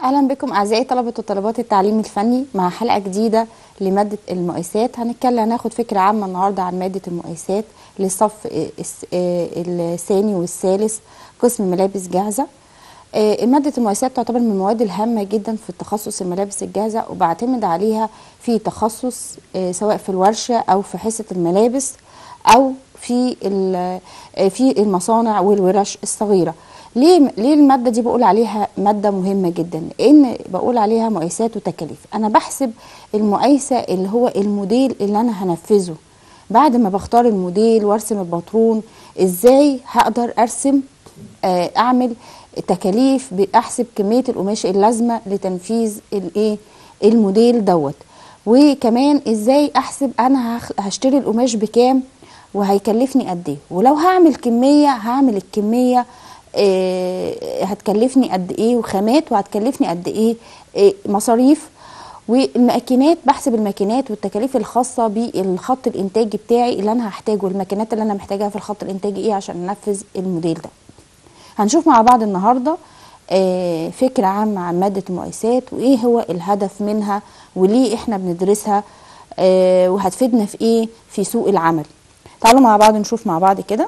اهلا بكم اعزائي طلبه وطالبات التعليم الفني مع حلقه جديده لماده المقايسات هنتكلم هناخد فكره عامه النهارده عن ماده المقايسات للصف الس- الثاني والثالث قسم ملابس جاهزه آه، ماده المقايسات تعتبر من المواد الهامه جدا في التخصص الملابس الجاهزه وبعتمد عليها في تخصص آه، سواء في الورشه او في حصه الملابس او في ال- آه، في المصانع والورش الصغيره ليه ليه الماده دي بقول عليها ماده مهمه جدا لان بقول عليها مقايسات وتكاليف انا بحسب المقايسه اللي هو الموديل اللي انا هنفذه بعد ما بختار الموديل وارسم الباترون ازاي هقدر ارسم آه، اعمل تكاليف باحسب كميه القماش اللازمه لتنفيذ الايه الموديل دوت وكمان ازاي احسب انا هخ- هشتري القماش بكام وهيكلفني قد ايه ولو هعمل كميه هعمل الكميه آه، هتكلفني قد ايه وخامات وهتكلفني قد ايه آه، مصاريف والماكينات بحسب الماكينات والتكاليف الخاصه بالخط الانتاجي بتاعي اللي انا هحتاجه الماكينات اللي انا محتاجاها في الخط الانتاجي ايه عشان انفذ الموديل ده هنشوف مع بعض النهارده آه، فكره عامه عن ماده المقايسات وايه هو الهدف منها وليه احنا بندرسها آه، وهتفيدنا في ايه في سوق العمل تعالوا مع بعض نشوف مع بعض كده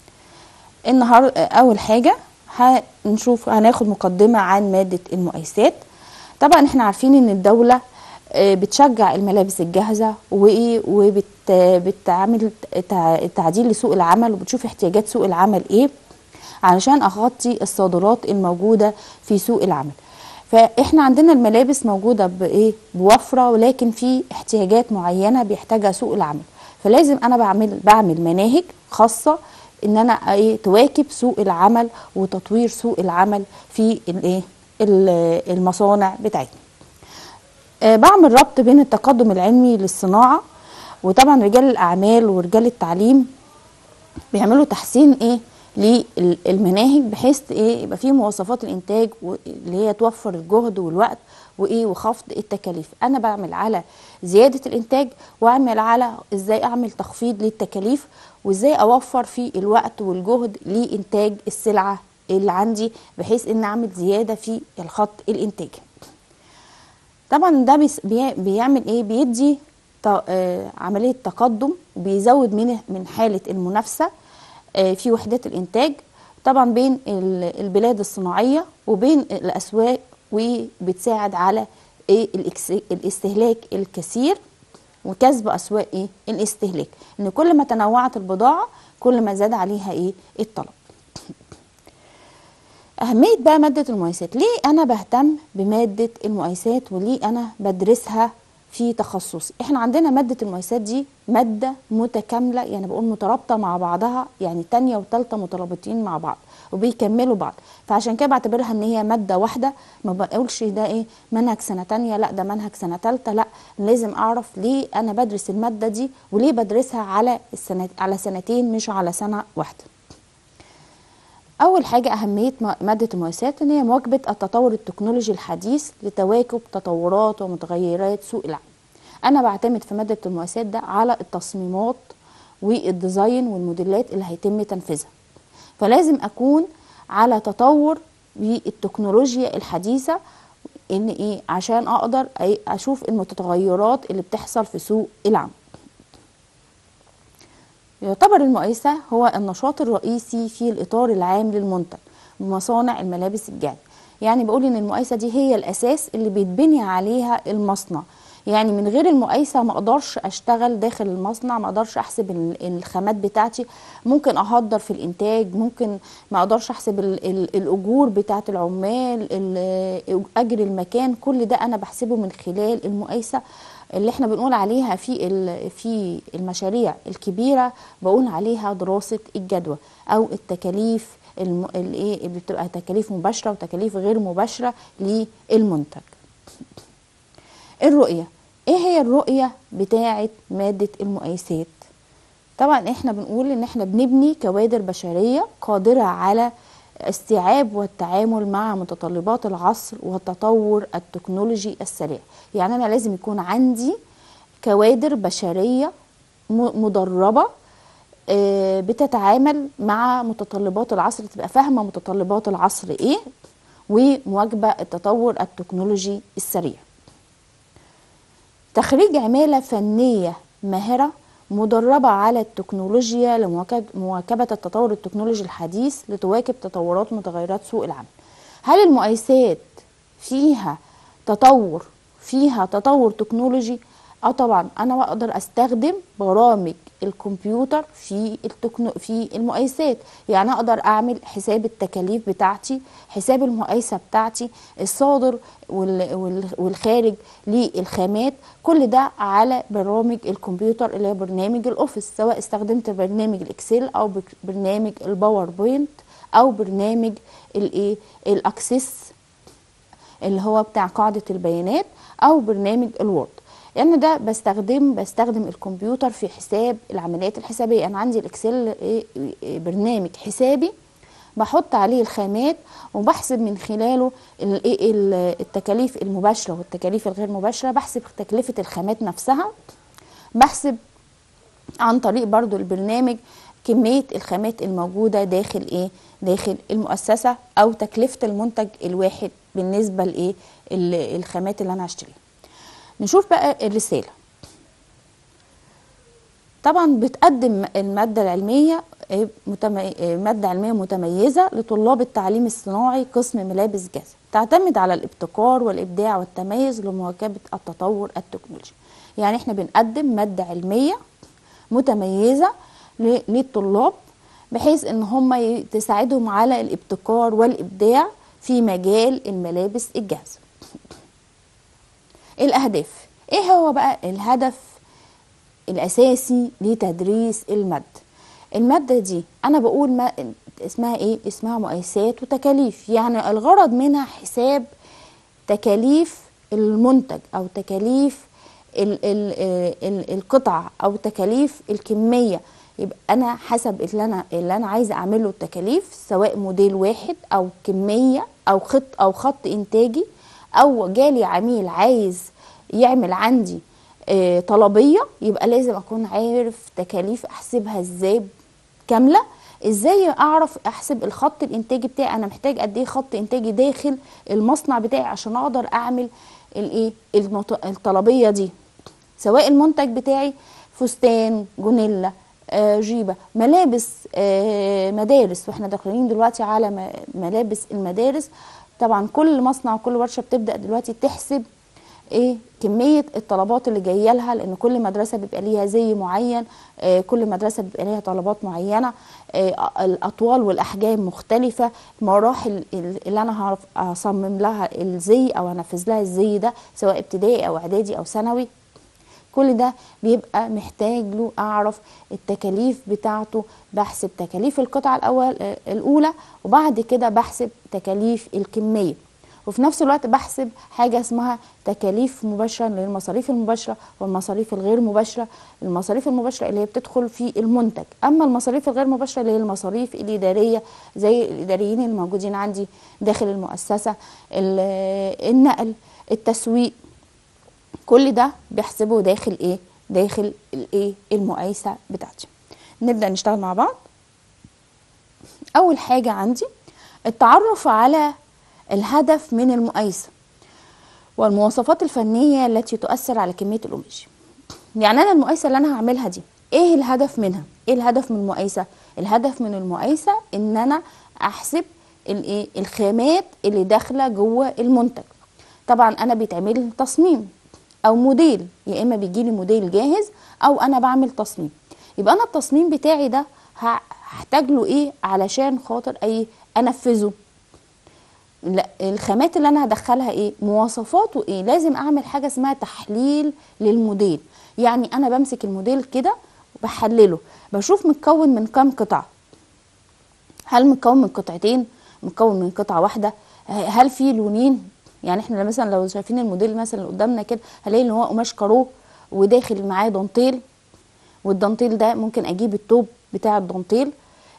النهار اول حاجه هنشوف هناخد مقدمه عن ماده المقايسات طبعا احنا عارفين ان الدوله آه، بتشجع الملابس الجاهزه وايه وبتعمل تعديل لسوق العمل وبتشوف احتياجات سوق العمل ايه علشان اغطي الصادرات الموجوده في سوق العمل فاحنا عندنا الملابس موجوده بايه بوفره ولكن في احتياجات معينه بيحتاجها سوق العمل فلازم انا بعمل بعمل مناهج خاصه ان انا ايه تواكب سوق العمل وتطوير سوق العمل في الايه ال- المصانع بتاعتنا آه، بعمل ربط بين التقدم العلمي للصناعه وطبعا رجال الاعمال ورجال التعليم بيعملوا تحسين ايه للمناهج بحيث ايه يبقى فيه مواصفات الانتاج و- اللي هي توفر الجهد والوقت وايه وخفض التكاليف انا بعمل على زياده الانتاج واعمل على ازاي اعمل تخفيض للتكاليف وازاي اوفر في الوقت والجهد لانتاج السلعه اللي عندي بحيث ان اعمل زياده في الخط الانتاجي طبعا ده بيس- بي- بيعمل ايه بيدي ت- آه، عمليه تقدم بيزود من من حاله المنافسه آه، في وحدات الانتاج طبعا بين ال- البلاد الصناعيه وبين الاسواق وبتساعد على ايه الإكس- الاستهلاك الكثير وكسب اسواق ايه الاستهلاك ان كل ما تنوعت البضاعه كل ما زاد عليها ايه الطلب أهمية بقى مادة المقايسات ليه أنا بهتم بمادة المقايسات وليه أنا بدرسها في تخصصي احنا عندنا مادة المقايسات دي مادة متكاملة يعني بقول مترابطة مع بعضها يعني تانية وتالتة مترابطين مع بعض وبيكملوا بعض فعشان كده بعتبرها ان هي مادة واحدة ما بقولش ده ايه منهج سنة تانية لا ده منهج سنة تالتة لا لازم اعرف ليه انا بدرس المادة دي وليه بدرسها على السنة على سنتين مش على سنة واحدة أول حاجة أهمية م- مادة المقايسات إن هي مواكبة التطور التكنولوجي الحديث لتواكب تطورات ومتغيرات سوق العمل. أنا بعتمد في مادة المقايسات ده على التصميمات والديزاين والموديلات اللي هيتم تنفيذها. فلازم أكون على تطور بالتكنولوجيا الحديثة إن إيه عشان أقدر أي- أشوف المتغيرات اللي بتحصل في سوق العمل. يعتبر المقايسة هو النشاط الرئيسي في الإطار العام للمنتج بمصانع الملابس الجاهزة يعني بقول إن المقايسة دي هي الأساس اللي بيتبني عليها المصنع يعني من غير المقايسة ما أقدرش أشتغل داخل المصنع ما أقدرش أحسب ال- الخامات بتاعتي ممكن أهدر في الإنتاج ممكن ما أقدرش أحسب ال- ال- الأجور بتاعت العمال ال- أجر المكان كل ده أنا بحسبه من خلال المقايسة اللي احنا بنقول عليها في ال- في المشاريع الكبيره بقول عليها دراسه الجدوى او التكاليف الم- الايه اللي بتبقى تكاليف مباشره وتكاليف غير مباشره للمنتج. الرؤيه ايه هي الرؤيه بتاعه ماده المقايسات؟ طبعا احنا بنقول ان احنا بنبني كوادر بشريه قادره على استيعاب والتعامل مع متطلبات العصر والتطور التكنولوجي السريع يعني انا لازم يكون عندي كوادر بشريه م- مدربه آه، بتتعامل مع متطلبات العصر تبقى فاهمه متطلبات العصر ايه ومواكبة التطور التكنولوجي السريع تخريج عمالة فنية ماهرة مدربة على التكنولوجيا لمواكبة التطور التكنولوجي الحديث لتواكب تطورات متغيرات سوق العمل هل المؤسسات فيها تطور فيها تطور تكنولوجي اه طبعا انا بقدر استخدم برامج الكمبيوتر في التكنو في المقايسات يعني اقدر اعمل حساب التكاليف بتاعتي حساب المقايسه بتاعتي الصادر وال وال والخارج للخامات كل ده على برامج الكمبيوتر اللي هي برنامج الاوفيس سواء استخدمت برنامج الاكسل او برنامج الباوربوينت او برنامج الايه الاكسس اللي هو بتاع قاعده البيانات او برنامج الوورد لان يعني ده بستخدم بستخدم الكمبيوتر في حساب العمليات الحسابيه انا عندي الاكسل برنامج حسابي بحط عليه الخامات وبحسب من خلاله التكاليف المباشره والتكاليف الغير مباشره بحسب تكلفه الخامات نفسها بحسب عن طريق برضو البرنامج كميه الخامات الموجوده داخل ايه داخل المؤسسه او تكلفه المنتج الواحد بالنسبه لايه الخامات اللي انا هشتريها نشوف بقى الرسالة طبعا بتقدم المادة العلمية متمي... مادة علمية متميزة لطلاب التعليم الصناعي قسم ملابس جاز تعتمد على الابتكار والإبداع والتميز لمواكبة التطور التكنولوجي يعني احنا بنقدم مادة علمية متميزة للطلاب بحيث ان هم تساعدهم على الابتكار والإبداع في مجال الملابس الجاهزة الاهداف ايه هو بقى الهدف الاساسي لتدريس الماده الماده دي انا بقول ما اسمها ايه اسمها مقايسات وتكاليف يعني الغرض منها حساب تكاليف المنتج او تكاليف ال ال ال القطعه او تكاليف الكميه يبقى انا حسب اللي انا اللي انا عايزه اعمله التكاليف سواء موديل واحد او كميه او خط او خط انتاجي او جالي عميل عايز يعمل عندي آه طلبيه يبقى لازم اكون عارف تكاليف احسبها ازاي كامله ازاي اعرف احسب الخط الانتاجي بتاعي انا محتاج قد ايه خط انتاجي داخل المصنع بتاعي عشان اقدر اعمل الايه الطلبيه دي سواء المنتج بتاعي فستان جونيلا آه جيبه ملابس آه مدارس واحنا داخلين دلوقتي على ملابس المدارس طبعا كل مصنع وكل ورشه بتبدا دلوقتي تحسب ايه كميه الطلبات اللي جايه لها لان كل مدرسه بيبقى ليها زي معين آه كل مدرسه بيبقى ليها طلبات معينه آه الاطوال والاحجام مختلفه مراحل اللي انا هعرف اصمم لها الزي او انفذ لها الزي ده سواء ابتدائي او اعدادي او ثانوي كل ده بيبقى محتاج له اعرف التكاليف بتاعته بحسب تكاليف القطعه الاول الاولى وبعد كده بحسب تكاليف الكميه وفي نفس الوقت بحسب حاجة اسمها تكاليف مباشرة للمصاريف المباشرة والمصاريف الغير مباشرة المصاريف المباشرة اللي هي بتدخل في المنتج أما المصاريف الغير مباشرة اللي هي المصاريف الإدارية زي الإداريين الموجودين عندي داخل المؤسسة النقل التسويق كل ده بيحسبه داخل ايه داخل الايه المقايسه بتاعتي نبدا نشتغل مع بعض اول حاجه عندي التعرف على الهدف من المقايسه والمواصفات الفنيه التي تؤثر على كميه القماش يعني انا المقايسه اللي انا هعملها دي ايه الهدف منها ايه الهدف من المقايسه الهدف من المقايسه ان انا احسب الايه الخامات اللي داخله جوه المنتج طبعا انا بيتعمل تصميم او موديل يا اما بيجي لي موديل جاهز او انا بعمل تصميم يبقى انا التصميم بتاعي ده هحتاج له ايه علشان خاطر اي انفذه لا الخامات اللي انا هدخلها ايه مواصفاته ايه لازم اعمل حاجه اسمها تحليل للموديل يعني انا بمسك الموديل كده وبحلله بشوف متكون من كام قطعه هل متكون من قطعتين متكون من قطعه واحده هل في لونين يعني احنا مثلا لو شايفين الموديل مثلا اللي قدامنا كده هلاقي ان هو قماش كارو وداخل معاه دانتيل والدانتيل ده ممكن اجيب التوب بتاع الدانتيل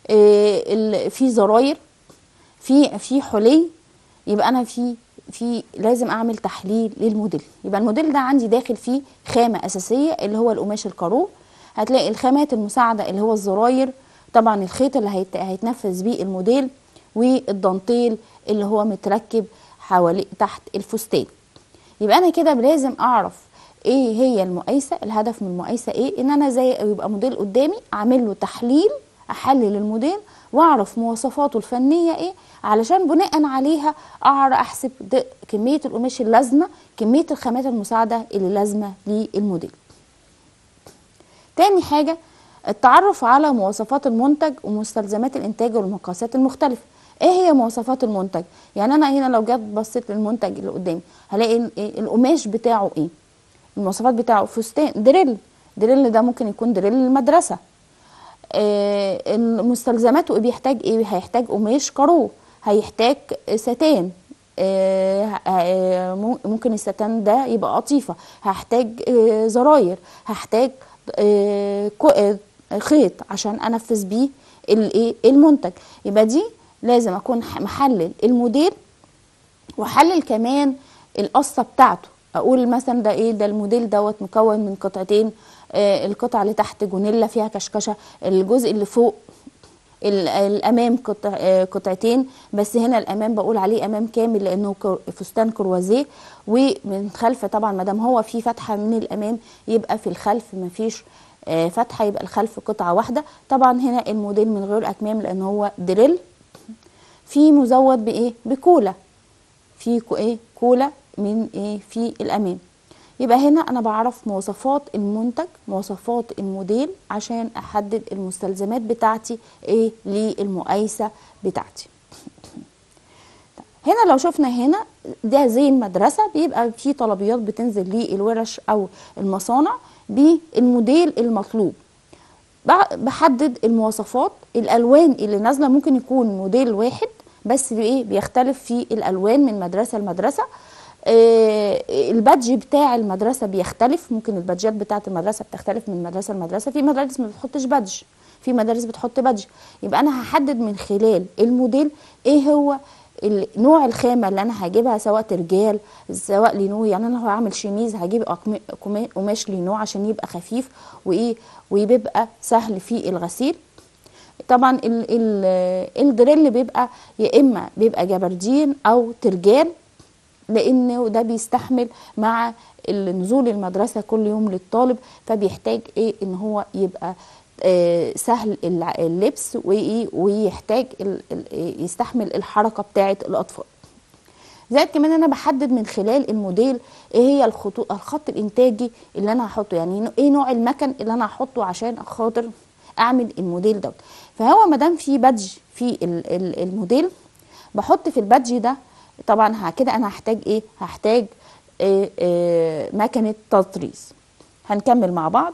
اه في زراير في في حلي يبقى انا في في لازم اعمل تحليل للموديل يبقى الموديل ده عندي داخل فيه خامه اساسيه اللي هو القماش الكارو هتلاقي الخامات المساعده اللي هو الزراير طبعا الخيط اللي هيت... هيتنفذ بيه الموديل والدانتيل اللي هو متركب حوالي تحت الفستان يبقى انا كده لازم اعرف ايه هي المقايسه الهدف من المقايسه ايه ان انا زي يبقى موديل قدامي اعمل له تحليل احلل الموديل واعرف مواصفاته الفنيه ايه علشان بناء عليها اعرف احسب ده كميه القماش اللازمه كميه الخامات المساعده اللي لازمه للموديل تاني حاجه التعرف على مواصفات المنتج ومستلزمات الانتاج والمقاسات المختلفه ايه هي مواصفات المنتج يعني انا هنا لو جيت بصيت للمنتج اللي قدامي هلاقي ال- إيه القماش بتاعه ايه المواصفات بتاعه فستان دريل دريل ده ممكن يكون دريل المدرسه آه، المستلزماته إيه بيحتاج ايه هيحتاج قماش كارو هيحتاج ستان آه، آه، مم- ممكن الستان ده يبقى قطيفه هحتاج آه، زراير هحتاج آه، كو- آه، خيط عشان انفذ بيه الايه المنتج يبقى دي لازم اكون ح- محلل الموديل واحلل كمان القصه بتاعته اقول مثلا ده ايه ده الموديل دوت مكون من قطعتين آه القطعه اللي تحت جونيلا فيها كشكشه الجزء اللي فوق ال- الامام قطع آه، قطعتين بس هنا الامام بقول عليه امام كامل لانه كر- فستان كروازيه ومن خلف طبعا ما دام هو في فتحه من الامام يبقى في الخلف ما فيش آه، فتحه يبقى الخلف قطعه واحده طبعا هنا الموديل من غير اكمام لان هو دريل في مزود بايه بكولا في كو ايه كولا من ايه في الامام يبقى هنا انا بعرف مواصفات المنتج مواصفات الموديل عشان احدد المستلزمات بتاعتي ايه للمقايسه بتاعتي هنا لو شفنا هنا ده زي المدرسة بيبقى في طلبيات بتنزل للورش أو المصانع بالموديل المطلوب بع- بحدد المواصفات الالوان اللي نازله ممكن يكون موديل واحد بس ايه بيختلف في الالوان من مدرسه لمدرسه آه البادج بتاع المدرسه بيختلف ممكن البادجات بتاعه المدرسه بتختلف من مدرسه لمدرسه في مدارس ما بتحطش بادج في مدارس بتحط بادج يبقى انا هحدد من خلال الموديل ايه هو ال- نوع الخامه اللي انا هجيبها سواء ترجال سواء لينو يعني انا لو هعمل شيميز هجيب أقم- قما- قماش لينو عشان يبقى خفيف وايه وبيبقى سهل في الغسيل طبعا ال ال الدريل بيبقى يا اما بيبقى جبردين او ترجال لانه ده بيستحمل مع نزول المدرسه كل يوم للطالب فبيحتاج ايه ان هو يبقى آه، سهل الع- اللبس وإيه ويحتاج ال- ال- يستحمل الحركه بتاعه الاطفال زائد كمان انا بحدد من خلال الموديل ايه هي الخطوط الخط الانتاجي اللي انا هحطه يعني نوع- ايه نوع المكن اللي انا هحطه عشان خاطر اعمل الموديل دوت فهو ما دام في بادج في ال- ال- الموديل بحط في البادج ده طبعا ه- كده انا هحتاج ايه هحتاج إيه إيه مكنه تطريز هنكمل مع بعض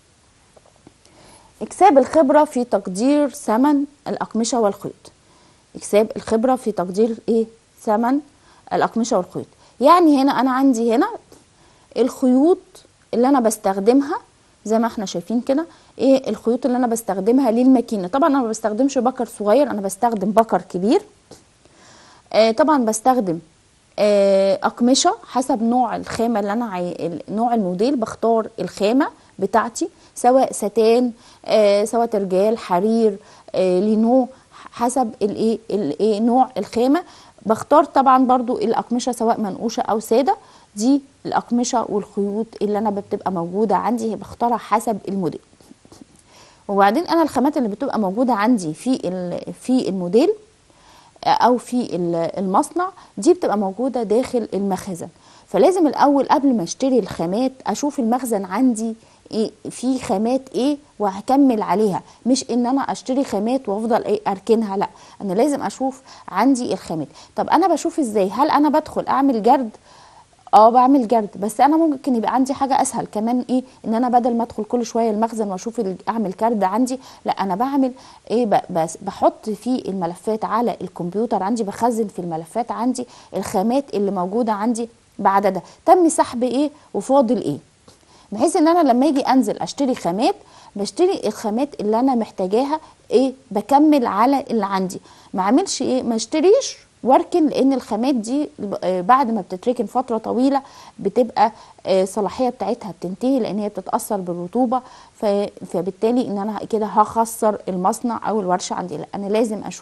اكساب الخبره في تقدير ثمن الاقمشه والخيوط اكساب الخبره في تقدير ايه ثمن الاقمشه والخيوط يعني هنا انا عندي هنا الخيوط اللي انا بستخدمها زي ما احنا شايفين كده ايه الخيوط اللي انا بستخدمها للماكينه طبعا انا ما بستخدمش بكر صغير انا بستخدم بكر كبير آه طبعا بستخدم آه اقمشه حسب نوع الخامه اللي انا عاي... نوع الموديل بختار الخامه بتاعتي سواء ستان آه سواء ترجال حرير آه لينو حسب الايه الايه نوع الخامه بختار طبعا برضو الاقمشه سواء منقوشه او ساده دي الاقمشه والخيوط اللي انا بتبقى موجوده عندي بختارها حسب الموديل وبعدين انا الخامات اللي بتبقى موجوده عندي في ال- في الموديل او في ال- المصنع دي بتبقى موجوده داخل المخزن فلازم الاول قبل ما اشتري الخامات اشوف المخزن عندي ايه في خامات ايه وهكمل عليها مش ان انا اشتري خامات وافضل ايه اركنها لا انا لازم اشوف عندي الخامات طب انا بشوف ازاي هل انا بدخل اعمل جرد اه بعمل جرد بس انا ممكن يبقى عندي حاجه اسهل كمان ايه ان انا بدل ما ادخل كل شويه المخزن واشوف ال- اعمل جرد عندي لا انا بعمل ايه ب- بس بحط في الملفات على الكمبيوتر عندي بخزن في الملفات عندي الخامات اللي موجوده عندي بعددها تم سحب ايه وفاضل ايه بحيث ان انا لما اجي انزل اشتري خامات بشتري الخامات اللي انا محتاجاها ايه بكمل على اللي عندي ما اعملش ايه ما اشتريش واركن لان الخامات دي آه، بعد ما بتتركن فتره طويله بتبقى آه، الصلاحيه بتاعتها بتنتهي لان هي بتتاثر بالرطوبه ف- فبالتالي ان انا كده هخسر المصنع او الورشه عندي لا انا لازم اشوف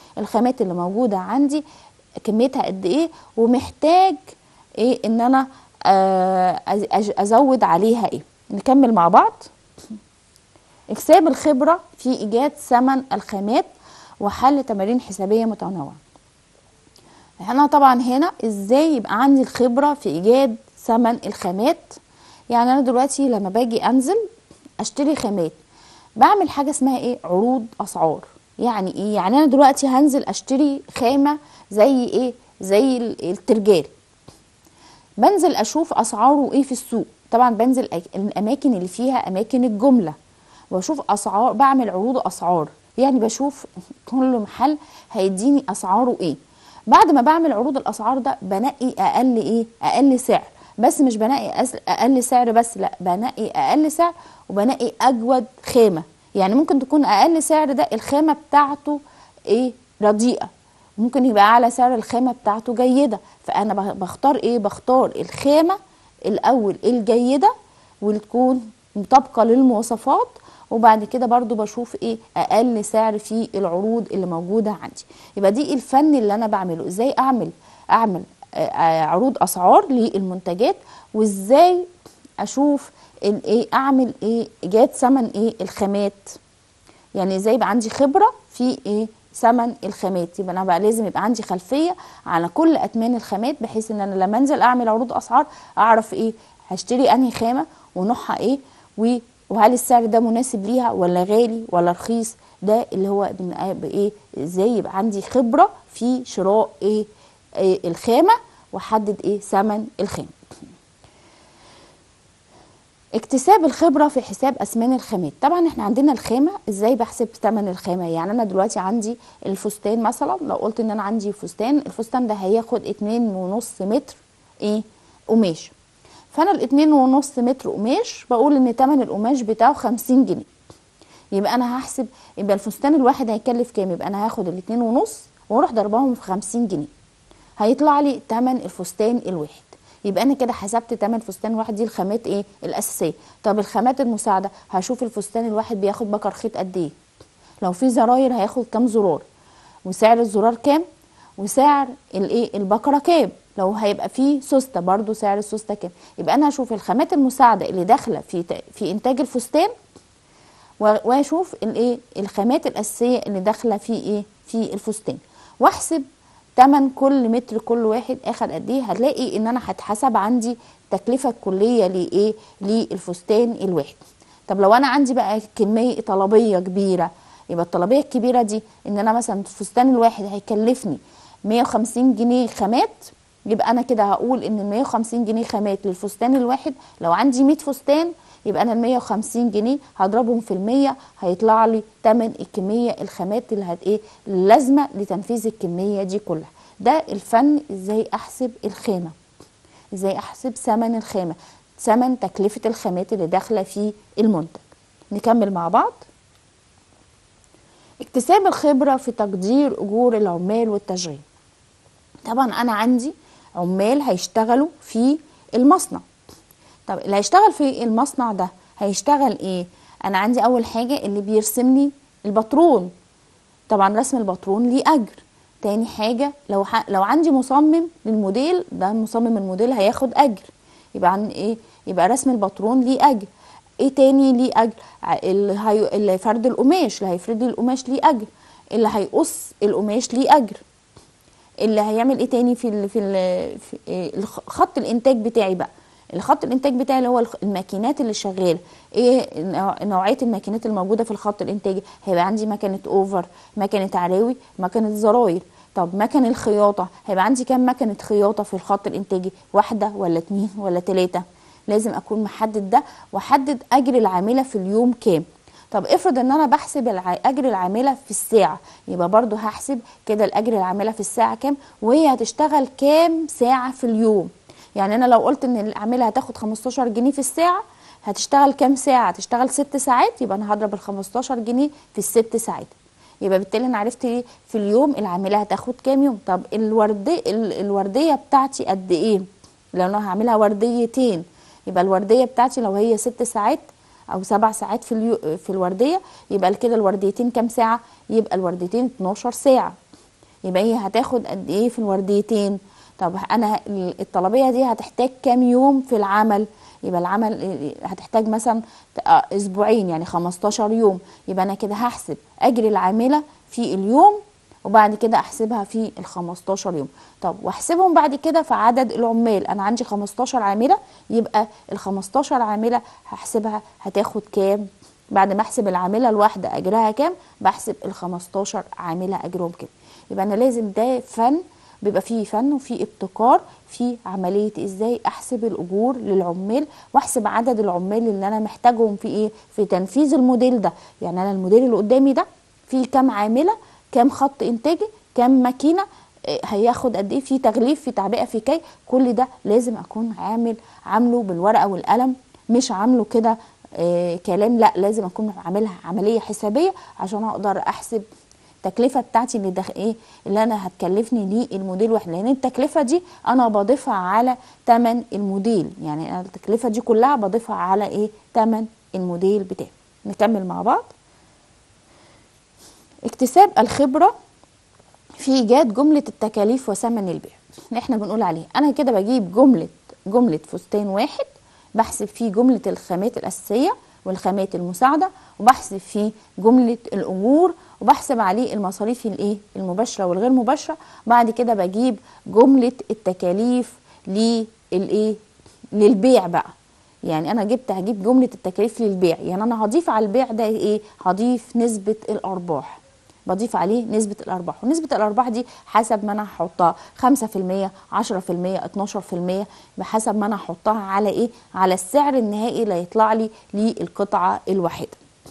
الخامات اللي موجوده عندي كميتها قد ايه ومحتاج ايه ان انا آه، أز- ازود عليها ايه نكمل مع بعض اكساب الخبره في ايجاد ثمن الخامات وحل تمارين حسابيه متنوعه احنا طبعا هنا ازاي يبقى عندي الخبره في ايجاد ثمن الخامات يعني انا دلوقتي لما باجي انزل اشتري خامات بعمل حاجه اسمها ايه عروض اسعار يعني ايه يعني انا دلوقتي هنزل اشتري خامه زي ايه زي ال- الترجال بنزل اشوف اسعاره ايه في السوق طبعا بنزل أك- الاماكن اللي فيها اماكن الجمله واشوف اسعار بعمل عروض اسعار يعني بشوف كل محل هيديني اسعاره ايه بعد ما بعمل عروض الاسعار ده بنقي اقل ايه اقل سعر بس مش بنقي أس- اقل سعر بس لا بنقي اقل سعر وبنقي اجود خامه يعني ممكن تكون اقل سعر ده الخامه بتاعته ايه رديئه ممكن يبقى اعلى سعر الخامه بتاعته جيده فانا بخ- بختار ايه بختار الخامه الاول الجيده واللي تكون مطابقه للمواصفات وبعد كده برضو بشوف ايه اقل سعر في العروض اللي موجوده عندي يبقى دي الفن اللي انا بعمله ازاي اعمل اعمل آه، آه، عروض اسعار للمنتجات وازاي اشوف الايه اعمل ايه ايجاد ثمن ايه الخامات يعني ازاي يبقى عندي خبره في ايه ثمن الخامات يبقى انا بقى لازم يبقى عندي خلفيه على كل اثمان الخامات بحيث ان انا لما انزل اعمل عروض اسعار اعرف ايه هشتري انهي خامه ونوعها ايه و- وهل السعر ده مناسب ليها ولا غالي ولا رخيص ده اللي هو بن- بايه ازاي يبقى عندي خبره في شراء ايه, إيه الخامه واحدد ايه ثمن الخامه اكتساب الخبره في حساب اسمان الخامات طبعا احنا عندنا الخامه ازاي بحسب ثمن الخامه يعني انا دلوقتي عندي الفستان مثلا لو قلت ان انا عندي فستان الفستان ده هياخد اتنين ونص متر ايه قماش فانا الاتنين ونص متر قماش بقول ان تمن القماش بتاعه خمسين جنيه يبقى انا هحسب يبقى الفستان الواحد هيكلف كام يبقى انا هاخد الاتنين ونص واروح ضربهم في خمسين جنيه هيطلع لي تمن الفستان الواحد يبقى انا كده حسبت تمن فستان واحد دي الخامات ايه الاساسيه طب الخامات المساعده هشوف الفستان الواحد بياخد بكر خيط قد ايه لو في زراير هياخد كام زرار وسعر الزرار كام وسعر الايه البكره كام لو هيبقى فيه سوسته برضو سعر السوسته كام يبقى انا هشوف الخامات المساعده اللي داخله في ت- في انتاج الفستان و- واشوف الايه الخامات الاساسيه اللي داخله في ايه في الفستان واحسب تمن كل متر كل واحد اخد قد ايه هتلاقي ان انا هتحسب عندي التكلفه الكليه لايه للفستان الواحد طب لو انا عندي بقى كميه طلبيه كبيره يبقى الطلبيه الكبيره دي ان انا مثلا الفستان الواحد هيكلفني 150 جنيه خامات يبقى انا كده هقول ان ال 150 جنيه خامات للفستان الواحد لو عندي 100 فستان يبقى انا ال 150 جنيه هضربهم في المية هيطلع لي تمن الكميه الخامات اللي هت ايه اللازمه لتنفيذ الكميه دي كلها ده الفن ازاي احسب الخامه ازاي احسب ثمن الخامه ثمن تكلفه الخامات اللي داخله في المنتج نكمل مع بعض اكتساب الخبره في تقدير اجور العمال والتشغيل طبعا انا عندي عمال هيشتغلوا في المصنع طب اللي هيشتغل في المصنع ده هيشتغل ايه انا عندي اول حاجه اللي بيرسم لي الباترون طبعا رسم الباترون ليه اجر تاني حاجه لو ح... لو عندي مصمم للموديل ده مصمم الموديل هياخد اجر يبقى عن ايه يبقى رسم الباترون ليه اجر ايه تاني ليه اجر ع- اللي, هي... اللي فرد القماش اللي هيفرد لي القماش ليه اجر اللي هيقص القماش ليه اجر اللي هيعمل ايه تاني في ال في, ال في إيه الخ- خط الانتاج بتاعي بقى الخط الانتاج بتاعي اللي هو الخ- الماكينات اللي شغاله ايه نوع- نوعيه الماكينات الموجوده في الخط الانتاجي هيبقى عندي مكنه اوفر مكنه عراوي مكنه زراير طب مكن الخياطه هيبقى عندي كام مكنه خياطه في الخط الانتاجي واحده ولا اتنين ولا تلاته لازم اكون محدد ده واحدد اجر العامله في اليوم كام طب افرض ان انا بحسب الع- اجر العامله في الساعه يبقى برضو هحسب كده الاجر العامله في الساعه كام وهي هتشتغل كام ساعه في اليوم يعني انا لو قلت ان العامله هتاخد 15 جنيه في الساعه هتشتغل كام ساعه هتشتغل ست ساعات يبقى انا هضرب ال 15 جنيه في الست ساعات يبقى بالتالي انا عرفت ايه في اليوم العامله هتاخد كام يوم طب الورديه ال- الورديه بتاعتي قد ايه لو انا هعملها ورديتين يبقى الورديه بتاعتي لو هي ست ساعات او سبع ساعات في اليو في الورديه يبقى كده الورديتين كام ساعه يبقى الورديتين 12 ساعه يبقى هي هتاخد قد ايه في الورديتين طب انا الطلبيه دي هتحتاج كام يوم في العمل يبقى العمل هتحتاج مثلا اسبوعين يعني 15 يوم يبقى انا كده هحسب اجر العامله في اليوم وبعد كده احسبها في ال 15 يوم طب واحسبهم بعد كده في عدد العمال انا عندي 15 عامله يبقى ال 15 عامله هحسبها هتاخد كام بعد ما احسب العامله الواحده اجرها كام بحسب ال 15 عامله اجرهم كام يبقى انا لازم ده فن بيبقى فيه فن وفيه ابتكار في عمليه ازاي احسب الاجور للعمال واحسب عدد العمال اللي انا محتاجهم في ايه في تنفيذ الموديل ده يعني انا الموديل اللي قدامي ده فيه كام عامله كام خط انتاجي كام ماكينه هياخد قد ايه في تغليف في تعبئه في كي كل ده لازم اكون عامل عامله بالورقه والقلم مش عامله كده آه كلام لا لازم اكون عاملها عمليه حسابيه عشان اقدر احسب التكلفه بتاعتي اللي دخ... ايه اللي انا هتكلفني ليه الموديل واحد لان التكلفه دي انا بضيفها على ثمن الموديل يعني انا التكلفه دي كلها بضيفها على ايه ثمن الموديل بتاعي نكمل مع بعض اكتساب الخبره في ايجاد جمله التكاليف وثمن البيع اللي احنا بنقول عليه انا كده بجيب جمله جمله فستان واحد بحسب فيه جمله الخامات الاساسيه والخامات المساعده وبحسب فيه جمله الاجور وبحسب عليه المصاريف الايه المباشره والغير مباشره بعد كده بجيب جمله التكاليف للايه للبيع بقى يعني انا جبت هجيب جمله التكاليف للبيع يعني انا هضيف على البيع ده ايه هضيف نسبه الارباح بضيف عليه نسبة الأرباح ونسبة الأرباح دي حسب ما أنا هحطها 5% 10% 12% بحسب ما أنا هحطها على إيه على السعر النهائي اللي هيطلع لي للقطعة الواحدة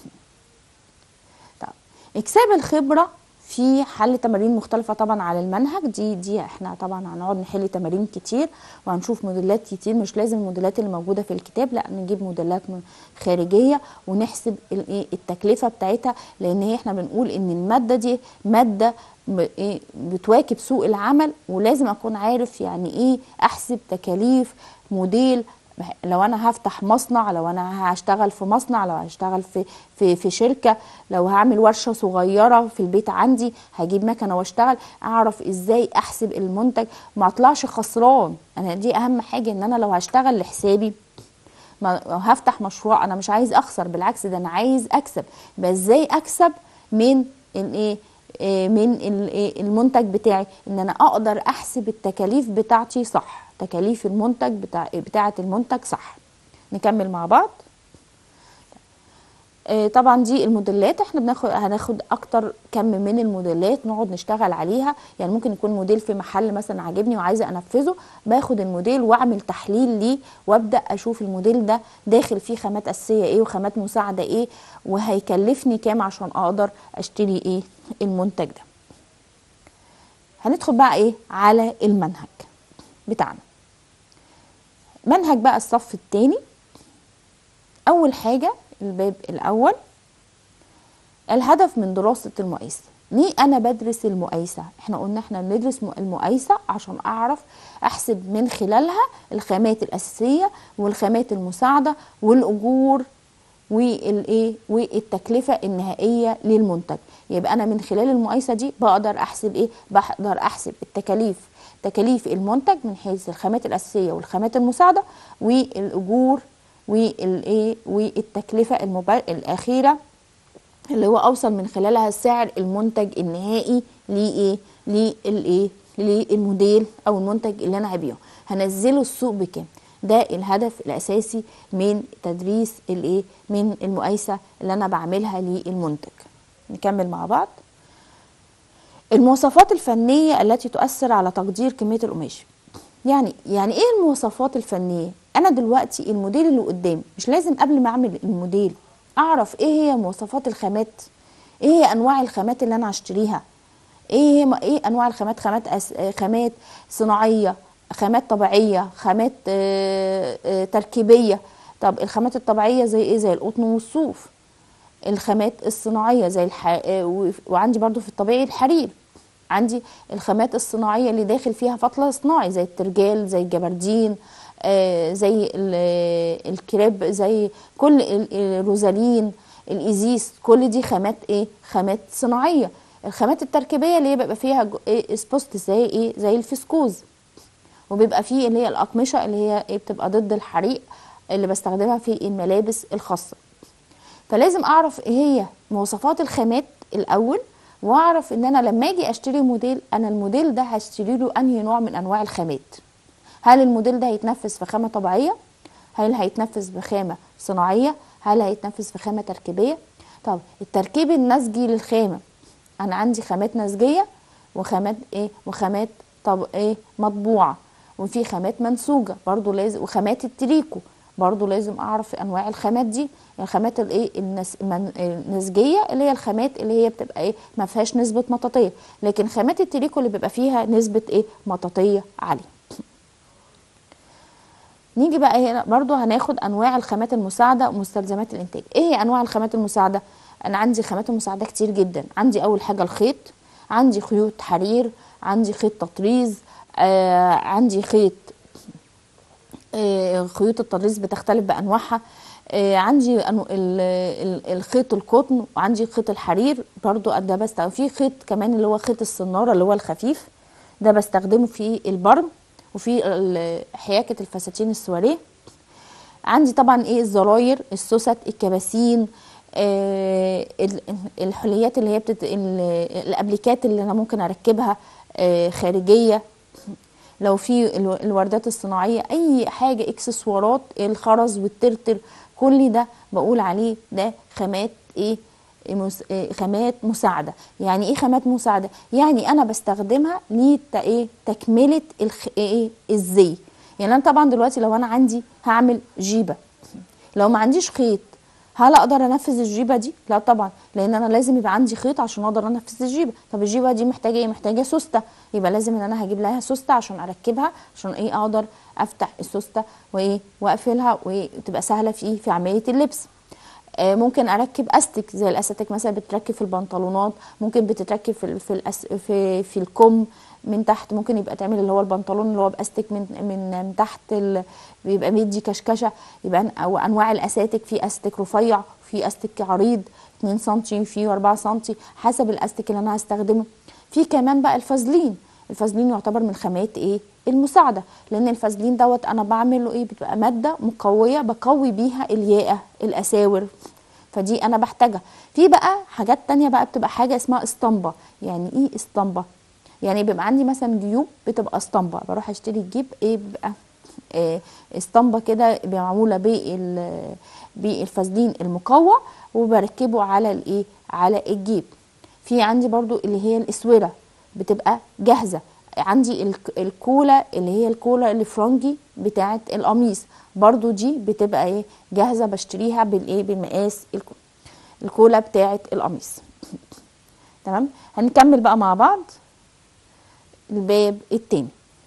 طب اكساب الخبرة في حل تمارين مختلفة طبعا على المنهج دي دي احنا طبعا هنقعد نحل تمارين كتير وهنشوف موديلات كتير مش لازم الموديلات اللي موجودة في الكتاب لا نجيب موديلات خارجية ونحسب الايه التكلفة بتاعتها لان هي احنا بنقول ان المادة دي مادة بتواكب سوق العمل ولازم اكون عارف يعني ايه احسب تكاليف موديل لو انا هفتح مصنع لو انا هشتغل في مصنع لو هشتغل في في في شركه لو هعمل ورشه صغيره في البيت عندي هجيب مكنه واشتغل اعرف ازاي احسب المنتج ما اطلعش خسران انا دي اهم حاجه ان انا لو هشتغل لحسابي ما هفتح مشروع انا مش عايز اخسر بالعكس ده انا عايز اكسب بس ازاي اكسب من الايه من المنتج بتاعي ان انا اقدر احسب التكاليف بتاعتي صح تكاليف المنتج بتاع بتاعه المنتج صح نكمل مع بعض طبعا دي الموديلات احنا بناخد هناخد اكتر كم من الموديلات نقعد نشتغل عليها يعني ممكن يكون موديل في محل مثلا عاجبني وعايزه انفذه باخد الموديل واعمل تحليل ليه وابدا اشوف الموديل ده داخل فيه خامات اساسيه ايه وخامات مساعده ايه وهيكلفني كام عشان اقدر اشتري ايه المنتج ده هندخل بقى ايه على المنهج بتاعنا منهج بقى الصف الثاني اول حاجه الباب الاول الهدف من دراسه المقايسه ليه انا بدرس المقايسه احنا قلنا احنا بندرس المقايسه عشان اعرف احسب من خلالها الخامات الاساسيه والخامات المساعده والاجور والايه والتكلفه النهائيه للمنتج يبقى انا من خلال المقايسه دي بقدر احسب ايه بقدر احسب التكاليف تكاليف المنتج من حيث الخامات الاساسيه والخامات المساعده والاجور والايه والتكلفه المبا... الاخيره اللي هو اوصل من خلالها سعر المنتج النهائي لايه للايه للموديل او المنتج اللي انا هبيعه هنزله السوق بكام ده الهدف الاساسي من تدريس الايه من المقايسه اللي انا بعملها للمنتج نكمل مع بعض المواصفات الفنيه التي تؤثر على تقدير كميه القماش يعني يعني ايه المواصفات الفنيه انا دلوقتي الموديل اللي قدامي مش لازم قبل ما اعمل الموديل اعرف ايه هي مواصفات الخامات ايه هي انواع الخامات اللي انا هشتريها ايه هي ايه انواع الخامات خامات أس... خامات صناعيه خامات طبيعيه خامات آه آه تركيبيه طب الخامات الطبيعيه زي ايه زي القطن والصوف الخامات الصناعيه زي الح... آه وعندي برضو في الطبيعي الحرير عندي الخامات الصناعيه اللي داخل فيها فضله صناعي زي الترجال زي الجبردين آه زي الكريب زي كل الروزالين الايزيس كل دي خامات ايه خامات صناعيه الخامات التركيبيه اللي هي بيبقى فيها جو- ايه سبوست زي ايه زي الفسكوز وبيبقى فيه اللي هي الاقمشه اللي هي ايه بتبقى ضد الحريق اللي بستخدمها في الملابس الخاصه فلازم اعرف ايه هي مواصفات الخامات الاول واعرف ان انا لما اجي اشتري موديل انا الموديل ده هشتري له انهي نوع من انواع الخامات هل الموديل ده هيتنفذ في خامه طبيعيه هل هيتنفذ بخامه صناعيه هل هيتنفذ في خامه تركيبيه طب التركيب النسجي للخامه انا عندي خامات نسجيه وخامات ايه وخامات طب ايه مطبوعه وفي خامات منسوجه برضو لازم وخامات التريكو برضو لازم اعرف انواع الخامات دي الخامات الايه النس... من... النسجيه اللي هي الخامات اللي هي بتبقى ايه ما فيهاش نسبه مطاطيه لكن خامات التريكو اللي بيبقى فيها نسبه ايه مطاطيه عاليه نيجي بقى هنا برضو هناخد انواع الخامات المساعده ومستلزمات الانتاج ايه هي انواع الخامات المساعده انا عندي خامات مساعده كتير جدا عندي اول حاجه الخيط عندي خيوط حرير عندي خيط تطريز آه عندي خيط آه خيوط التطريز بتختلف بانواعها آه عندي أنو- ال- ال- الخيط القطن وعندي خيط الحرير برضو ده بس في خيط كمان اللي هو خيط الصناره اللي هو الخفيف ده بستخدمه في البرم وفي ال- حياكه الفساتين السواريه عندي طبعا ايه الزراير السوست الكباسين آه ال- الحليات اللي هي بتت... ال- الابليكات اللي انا ممكن اركبها آه خارجيه لو في الو- الوردات الصناعيه اي حاجه اكسسوارات الخرز والترتر كل ده بقول عليه ده خامات ايه مس- إيه خامات مساعده يعني ايه خامات مساعده يعني انا بستخدمها لت ايه تكمله الخ... ايه الزي يعني انا طبعا دلوقتي لو انا عندي هعمل جيبه لو ما عنديش خيط هل اقدر انفذ الجيبه دي لا طبعا لان انا لازم يبقى عندي خيط عشان اقدر انفذ الجيبه طب الجيبه دي محتاجه ايه محتاجه سوسته يبقى لازم ان انا هجيب لها سوسته عشان اركبها عشان ايه اقدر افتح السوسته وايه واقفلها وتبقى سهله في في عمليه اللبس آه، ممكن اركب استك زي الاستك مثلا بتركب في البنطلونات ممكن بتتركب في ال- في الأس في في الكم من تحت ممكن يبقى تعمل اللي هو البنطلون اللي هو باستك من من من تحت ال... بيبقى مدي كشكشه يبقى أن- او انواع الاساتك في استك رفيع في استك عريض 2 سم في 4 سم حسب الاستك اللي انا هستخدمه في كمان بقى الفازلين الفازلين يعتبر من خامات ايه المساعده لان الفازلين دوت انا بعمله ايه بتبقى ماده مقويه بقوي بيها الياقه الاساور فدي انا بحتاجها في بقى حاجات تانية بقى بتبقى حاجه اسمها اسطمبه يعني ايه اسطمبه يعني بيبقى عندي مثلا جيوب بتبقى اسطمبه بروح اشتري جيب ايه بيبقى إيه اسطمبه كده معموله بال بالفازلين المقوى وبركبه على الايه على الجيب في عندي برضو اللي هي الاسوره بتبقى جاهزه عندي الك- الكولا اللي هي الكولا الفرنجي بتاعه القميص برضو دي بتبقى ايه جاهزه بشتريها بالايه بمقاس الكو- الكولا بتاعه القميص تمام هنكمل بقى مع بعض الباب التاني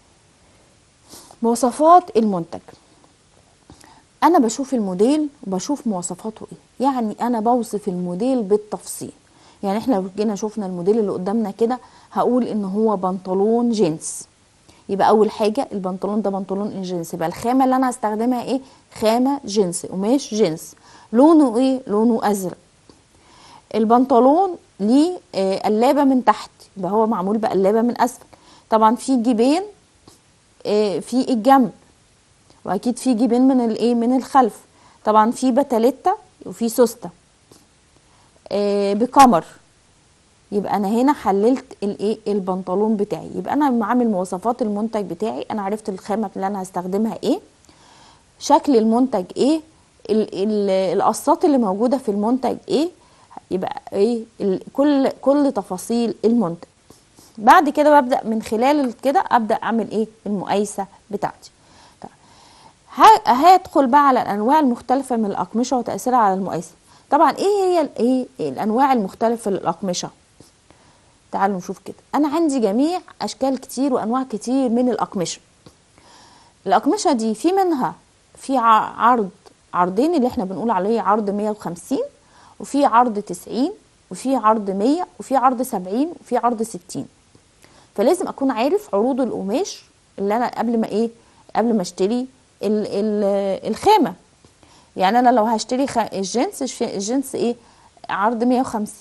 مواصفات المنتج انا بشوف الموديل وبشوف مواصفاته ايه يعني انا بوصف الموديل بالتفصيل يعني احنا لو جينا شفنا الموديل اللي قدامنا كده هقول ان هو بنطلون جينز يبقى اول حاجه البنطلون ده بنطلون الجينز يبقى الخامه اللي انا هستخدمها ايه خامه جينز قماش جينز لونه ايه لونه ازرق البنطلون ليه آه، قلابه من تحت يبقى هو معمول بقلابه من اسفل طبعا في جيبين آه، في الجنب واكيد في جيبين من الايه من الخلف طبعا في بتاليتا وفي سوسته آه، بكمر يبقى انا هنا حللت الايه البنطلون بتاعي يبقى انا عامل مواصفات المنتج بتاعي انا عرفت الخامه اللي انا هستخدمها ايه شكل المنتج ايه ال- ال- القصات اللي موجوده في المنتج ايه يبقى ايه ال- كل كل تفاصيل المنتج بعد كده ببدا من خلال كده ابدا اعمل ايه المقايسه بتاعتي طيب. ه- هدخل بقى على الانواع المختلفه من الاقمشه وتاثيرها على المقايسه طبعا ايه هي ال- ايه الانواع المختلفه للاقمشه تعالوا نشوف كده انا عندي جميع اشكال كتير وانواع كتير من الاقمشه الاقمشه دي في منها في ع- عرض عرضين اللي احنا بنقول عليه عرض 150 وفي عرض 90 وفي عرض 100 وفي عرض 70 وفي عرض 60 فلازم اكون عارف عروض القماش اللي انا قبل ما ايه قبل ما اشتري ال ال الخامه يعني انا لو هشتري خ... الجنس الش- الجنس ايه عرض 150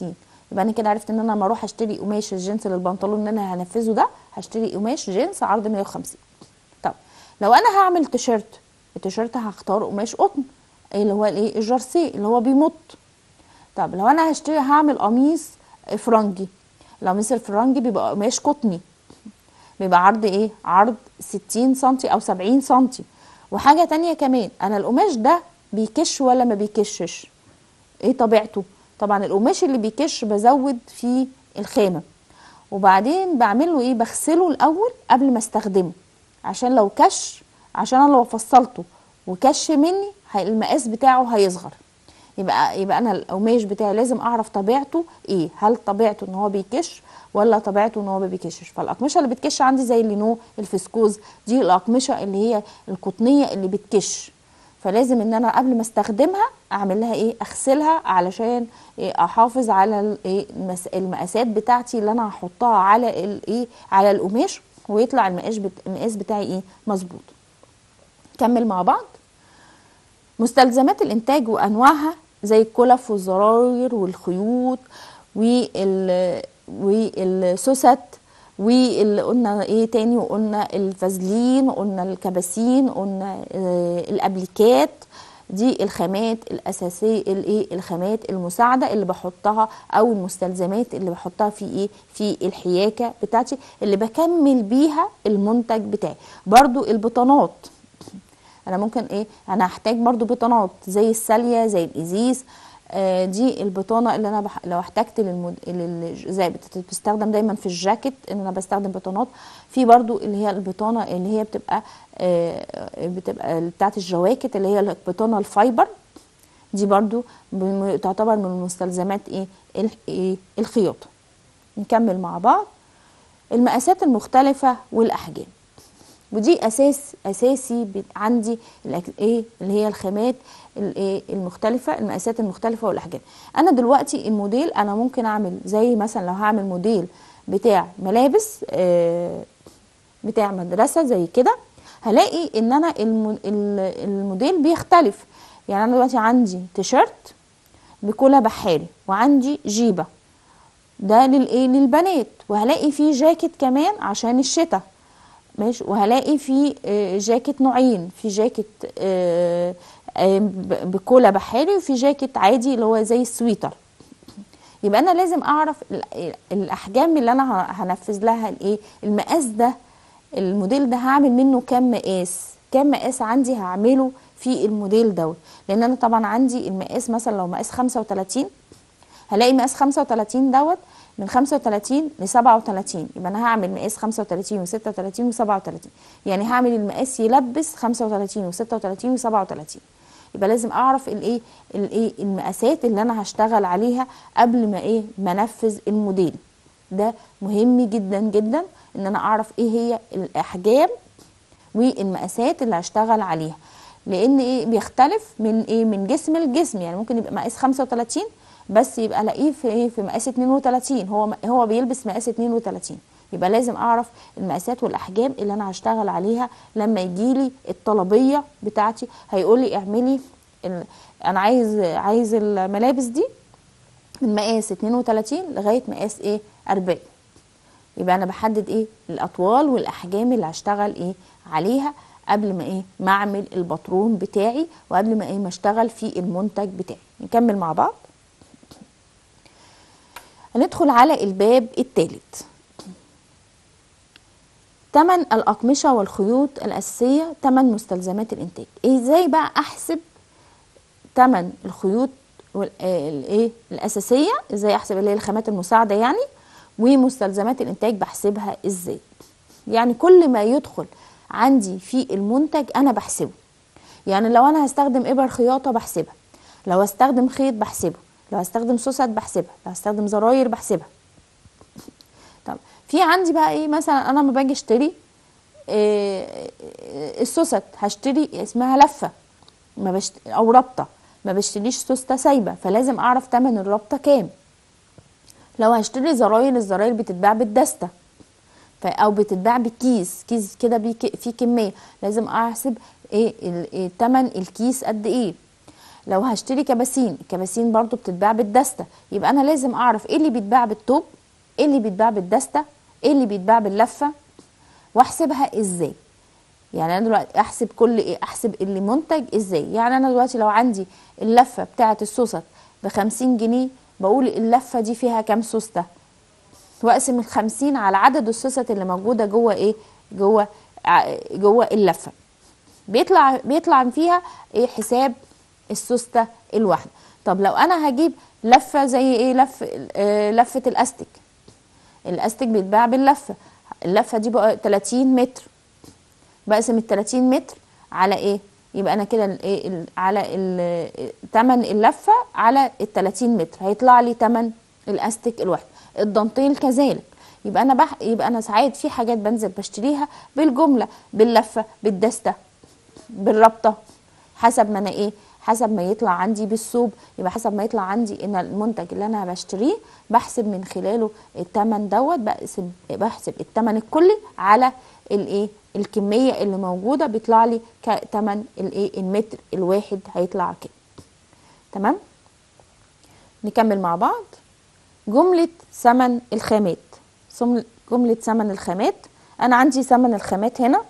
يبقى انا كده عرفت ان انا لما اروح اشتري قماش الجنس للبنطلون اللي انا هنفذه ده هشتري قماش جنس عرض 150 طب لو انا هعمل تيشيرت التيشيرت هختار قماش قطن اللي هو الايه الجرسي اللي هو بيمط طب لو انا هشتري هعمل قميص فرنجي القميص الفرنجي بيبقى قماش قطني بيبقى عرض ايه عرض 60 سنتي او 70 سنتي وحاجة تانية كمان انا القماش ده بيكش ولا ما بيكشش ايه طبيعته طبعا القماش اللي بيكش بزود فيه الخامة وبعدين بعمله ايه بغسله الاول قبل ما استخدمه عشان لو كش عشان انا لو فصلته وكش مني المقاس بتاعه هيصغر يبقى يبقى انا القماش بتاعي لازم اعرف طبيعته ايه هل طبيعته ان هو بيكش ولا طبيعته ان هو ما بيكشش فالاقمشه اللي بتكش عندي زي اللينو الفسكوز دي الاقمشه اللي هي القطنيه اللي بتكش فلازم ان انا قبل ما استخدمها اعمل لها ايه اغسلها علشان إيه احافظ على ايه المقاسات بتاعتي اللي انا هحطها على الايه على القماش ويطلع المقاس بت... المقاس بتاعي ايه مظبوط نكمل مع بعض مستلزمات الانتاج وانواعها زي الكلف والزراير والخيوط وال والسوست واللي قلنا ايه تاني وقلنا الفازلين قلنا الكباسين قلنا آه الابليكات دي الخامات الاساسيه الايه الخامات المساعده اللي بحطها او المستلزمات اللي بحطها في ايه في الحياكه بتاعتي اللي بكمل بيها المنتج بتاعي برضو البطانات انا ممكن ايه انا هحتاج برضو بطانات زي الساليه زي الازيز آه دي البطانه اللي انا بح... لو احتجت للمد... لل... زي بتستخدم دايما في الجاكيت ان انا بستخدم بطانات في برضو اللي هي البطانه اللي هي بتبقى آه بتبقى بتاعت الجواكت اللي هي البطانه الفايبر دي برضو بم... تعتبر من مستلزمات ايه, ال... إيه الخياطه نكمل مع بعض المقاسات المختلفه والاحجام ودي اساس اساسي عندي ايه اللي هي الخامات الايه المختلفه المقاسات المختلفه والاحجام انا دلوقتي الموديل انا ممكن اعمل زي مثلا لو هعمل موديل بتاع ملابس آه بتاع مدرسه زي كده هلاقي ان انا الموديل بيختلف يعني انا دلوقتي عندي تيشيرت بكولا بحاري وعندي جيبه ده للايه للبنات وهلاقي فيه جاكيت كمان عشان الشتاء ماشي وهلاقي في جاكيت نوعين في جاكيت بكولا بحاري وفي جاكيت عادي اللي هو زي السويتر يبقى انا لازم اعرف الاحجام اللي انا هنفذ لها الايه المقاس ده الموديل ده هعمل منه كام مقاس كام مقاس عندي هعمله في الموديل دوت لان انا طبعا عندي المقاس مثلا لو مقاس 35 هلاقي مقاس 35 دوت من 35 ل 37 يبقى انا هعمل مقاس 35 و36 و37 يعني هعمل المقاس يلبس 35 و36 و37 يبقى لازم اعرف الايه الايه المقاسات اللي انا هشتغل عليها قبل ما ايه ما انفذ الموديل ده مهم جدا جدا ان انا اعرف ايه هي الاحجام والمقاسات اللي هشتغل عليها لان ايه بيختلف من ايه من جسم لجسم يعني ممكن يبقى مقاس 35 بس يبقى الاقيه في ايه في مقاس 32 هو هو بيلبس مقاس 32 يبقى لازم اعرف المقاسات والاحجام اللي انا هشتغل عليها لما يجي لي الطلبيه بتاعتي هيقول لي اعملي انا عايز عايز الملابس دي من مقاس 32 لغايه مقاس ايه 40 يبقى انا بحدد ايه الاطوال والاحجام اللي هشتغل ايه عليها قبل ما ايه ما اعمل الباترون بتاعي وقبل ما ايه ما اشتغل في المنتج بتاعي نكمل مع بعض هندخل على الباب الثالث تمن الأقمشة والخيوط الأساسية تمن مستلزمات الإنتاج إزاي بقى أحسب تمن الخيوط الايه الأساسية إزاي أحسب اللي هي الخامات المساعدة يعني ومستلزمات الإنتاج بحسبها إزاي يعني كل ما يدخل عندي في المنتج أنا بحسبه يعني لو أنا هستخدم إبر خياطة بحسبها لو هستخدم خيط بحسبه لو هستخدم سوست بحسبها لو هستخدم زراير بحسبها طب في عندي بقى ايه مثلا انا لما باجي اشتري إيه السوست هشتري اسمها لفه ما بشت... او رابطه ما بشتريش سوسته سايبه فلازم اعرف تمن الرابطه كام لو هشتري زراير الزراير بتتباع بالدسته ف... او بتتباع بكيس كيس كده بيك... فيه كميه لازم احسب ايه, ال... إيه تمن الكيس قد ايه لو هشتري كباسين الكباسين برضو بتتباع بالدستة يبقى انا لازم اعرف ايه اللي بيتباع بالطوب ايه اللي بيتباع بالدستة ايه اللي بيتباع باللفة واحسبها ازاي يعني انا دلوقتي احسب كل ايه احسب اللي منتج ازاي يعني انا دلوقتي لو عندي اللفه بتاعه السوست ب 50 جنيه بقول اللفه دي فيها كام سوسته واقسم ال 50 على عدد السوست اللي موجوده جوه ايه جوه ع- جوه اللفه بيطلع بيطلع فيها ايه حساب السوسته الواحده طب لو انا هجيب لفه زي ايه لف آه لفه الاستيك الاستيك بيتباع باللفه اللفه دي بقى 30 متر بقسم ال 30 متر على ايه يبقى انا كده ال- ايه ال- على ال- تمن اللفه على ال 30 متر هيطلع لي تمن الاستيك الواحد الدانتيل كذلك يبقى انا بح يبقى انا ساعات في حاجات بنزل بشتريها بالجمله باللفه بالدسته بالرابطه حسب ما انا ايه حسب ما يطلع عندي بالثوب يبقى حسب ما يطلع عندي ان المنتج اللي انا بشتريه بحسب من خلاله الثمن دوت بحسب بحسب الثمن الكلي على الايه الكميه اللي موجوده بيطلع لي كثمن الايه المتر الواحد هيطلع كده تمام نكمل مع بعض جمله ثمن الخامات ثم- جمله ثمن الخامات انا عندي ثمن الخامات هنا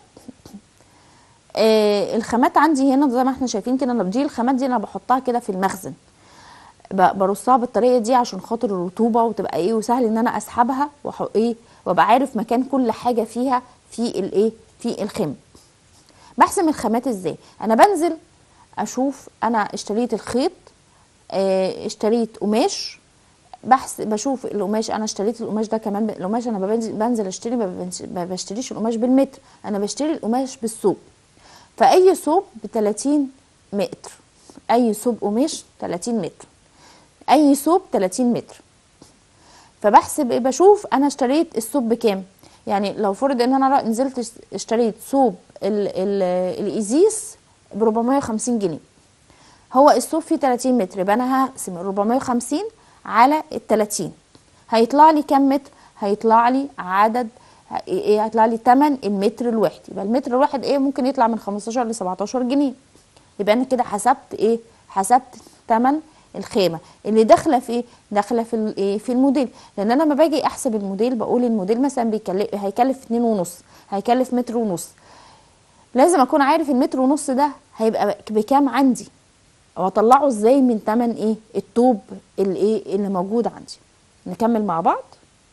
آه الخامات عندي هنا زي ما احنا شايفين كده انا دي الخامات دي انا بحطها كده في المخزن ب- برصها بالطريقه دي عشان خاطر الرطوبه وتبقى ايه وسهل ان انا اسحبها وح- ايه وابقى عارف مكان كل حاجه فيها في الايه في الخام بحسم الخامات ازاي انا بنزل اشوف انا اشتريت الخيط آه، اشتريت قماش بحث بشوف القماش انا اشتريت القماش ده كمان ب- القماش انا بنزل, بنزل اشتري ما بنش- ما بشتريش القماش بالمتر انا بشتري القماش بالثوب فاي ثوب ب 30 متر اي ثوب قماش 30 متر اي ثوب 30 متر فبحسب ايه بشوف انا اشتريت الثوب بكام يعني لو فرض ان انا را- نزلت اشت- اشتريت ثوب ال- ال- الازيس ب 450 جنيه هو الثوب فيه 30 متر يبقى انا هقسم ال 450 على ال 30 هيطلع لي كام متر هيطلع لي عدد ه- ايه هيطلع لي تمن المتر الواحد يبقى المتر الواحد ايه ممكن يطلع من 15 ل 17 جنيه يبقى انا كده حسبت ايه حسبت تمن الخامه اللي داخله في ايه داخله في الايه في الموديل لان انا لما باجي احسب الموديل بقول الموديل مثلا بيكلف هيكلف 2 ونص هيكلف متر ونص لازم اكون عارف المتر ونص ده هيبقى بكام عندي واطلعه ازاي من تمن ايه الطوب الايه اللي موجود عندي نكمل مع بعض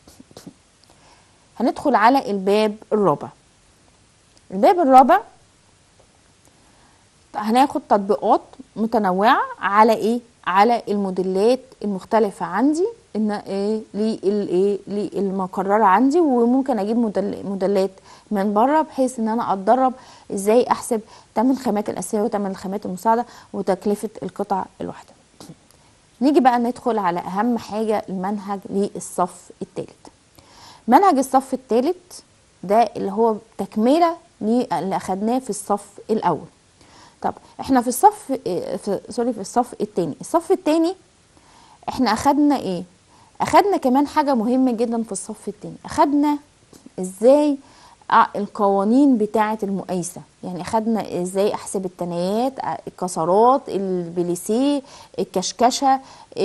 هندخل على الباب الرابع الباب الرابع هناخد تطبيقات متنوعة على ايه على الموديلات المختلفة عندي ان ايه للايه للمقررة عندي وممكن اجيب موديل موديلات من بره بحيث ان انا اتدرب ازاي احسب تمن الخامات الاساسية وتمن الخامات المساعدة وتكلفة القطع الواحدة نيجي بقى ندخل على اهم حاجة المنهج للصف الثالث منهج الصف الثالث ده اللي هو تكملة اللي اخدناه في الصف الاول طب احنا في الصف اه، في سوري في الصف الثاني الصف الثاني احنا اخدنا ايه اخدنا كمان حاجة مهمة جدا في الصف الثاني اخدنا ازاي اه، القوانين بتاعة المقايسة يعني اخدنا ازاي احسب التنايات اه، الكسرات البليسيه الكشكشة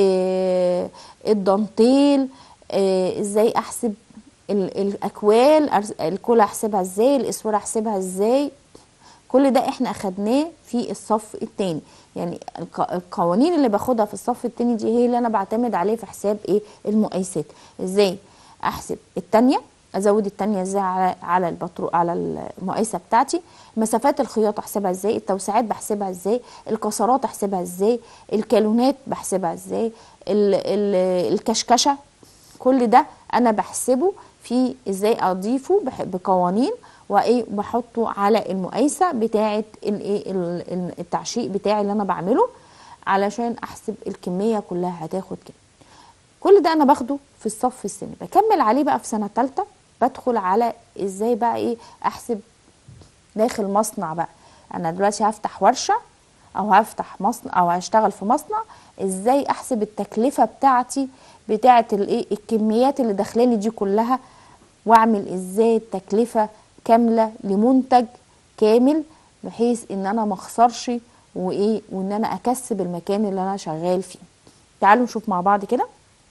اه، الدانتيل اه، ازاي احسب ال- الاكوال أرس- الكولا احسبها ازاي الاسوره احسبها ازاي كل ده احنا اخدناه في الصف التاني يعني الق- القوانين اللي باخدها في الصف التاني دي هي اللي انا بعتمد عليه في حساب ايه المقايسات ازاي احسب التانية ازود التانية ازاي على على البطرو على المقايسه بتاعتي مسافات الخياطه احسبها ازاي التوسعات بحسبها ازاي الكسرات احسبها ازاي الكالونات بحسبها ازاي ال ال الكشكشه كل ده انا بحسبه في ازاي اضيفه بح- بقوانين وايه بحطه على المقايسه بتاعه الايه ال- ال- التعشيق بتاعي اللي انا بعمله علشان احسب الكميه كلها هتاخد كده كل ده انا باخده في الصف السني بكمل عليه بقى في سنه ثالثه بدخل على ازاي بقى ايه احسب داخل مصنع بقى انا دلوقتي هفتح ورشه او هفتح مصنع او هشتغل في مصنع ازاي احسب التكلفه بتاعتي بتاعه الايه الكميات اللي داخلالي دي كلها واعمل ازاي التكلفه كامله لمنتج كامل بحيث ان انا ما اخسرش وايه وان انا اكسب المكان اللي انا شغال فيه تعالوا نشوف مع بعض كده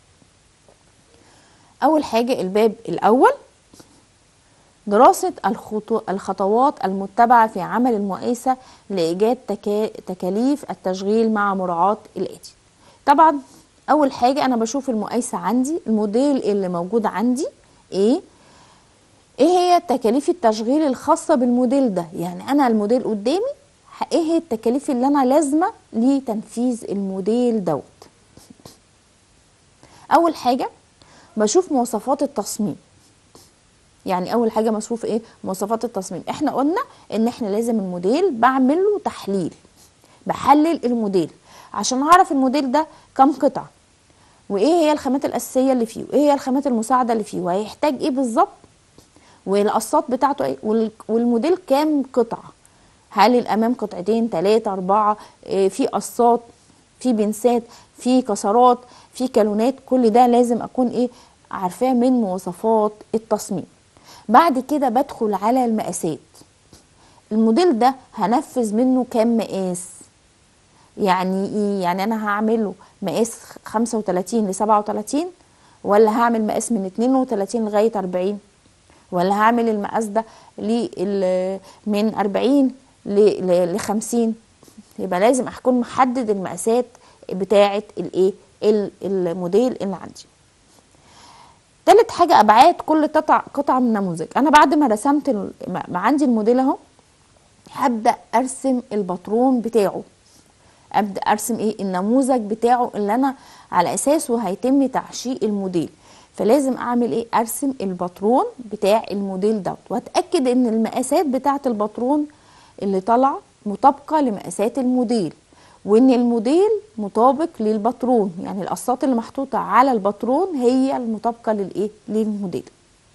اول حاجه الباب الاول دراسة الخطوات المتبعة في عمل المقايسة لإيجاد تكا... تكاليف التشغيل مع مراعاة الآتي طبعا أول حاجة أنا بشوف المقايسة عندي الموديل اللي موجود عندي إيه إيه هي تكاليف التشغيل الخاصة بالموديل ده يعني أنا الموديل قدامي إيه هي التكاليف اللي أنا لازمة لتنفيذ الموديل دوت أول حاجة بشوف مواصفات التصميم يعني اول حاجه مصروف ايه مواصفات التصميم احنا قلنا ان احنا لازم الموديل بعمل له تحليل بحلل الموديل عشان اعرف الموديل ده كم قطعه وايه هي الخامات الاساسيه اللي فيه وايه هي الخامات المساعده اللي فيه وهيحتاج ايه بالظبط والقصات بتاعته ايه والموديل كام قطعه هل الامام قطعتين ثلاثة أربعة إيه في قصات في بنسات في كسرات في كالونات كل ده لازم اكون ايه عارفاه من مواصفات التصميم بعد كده بدخل على المقاسات الموديل ده هنفذ منه كام مقاس يعني ايه يعني انا هعمله مقاس 35 ل 37 ولا هعمل مقاس من 32 لغايه 40 ولا هعمل المقاس ده من 40 ل 50 يبقى لازم اكون محدد المقاسات بتاعه الايه الموديل اللي عندي تالت حاجة أبعاد كل قطع قطعة من نموذج أنا بعد ما رسمت ما عندي الموديل أهو هبدأ أرسم الباترون بتاعه أبدأ أرسم إيه النموذج بتاعه اللي أنا على أساسه هيتم تعشيق الموديل فلازم أعمل إيه أرسم الباترون بتاع الموديل دوت وأتأكد إن المقاسات بتاعة الباترون اللي طالعة مطابقة لمقاسات الموديل وان الموديل مطابق للباترون يعني القصات اللي محطوطه على الباترون هي المطابقه للايه للموديل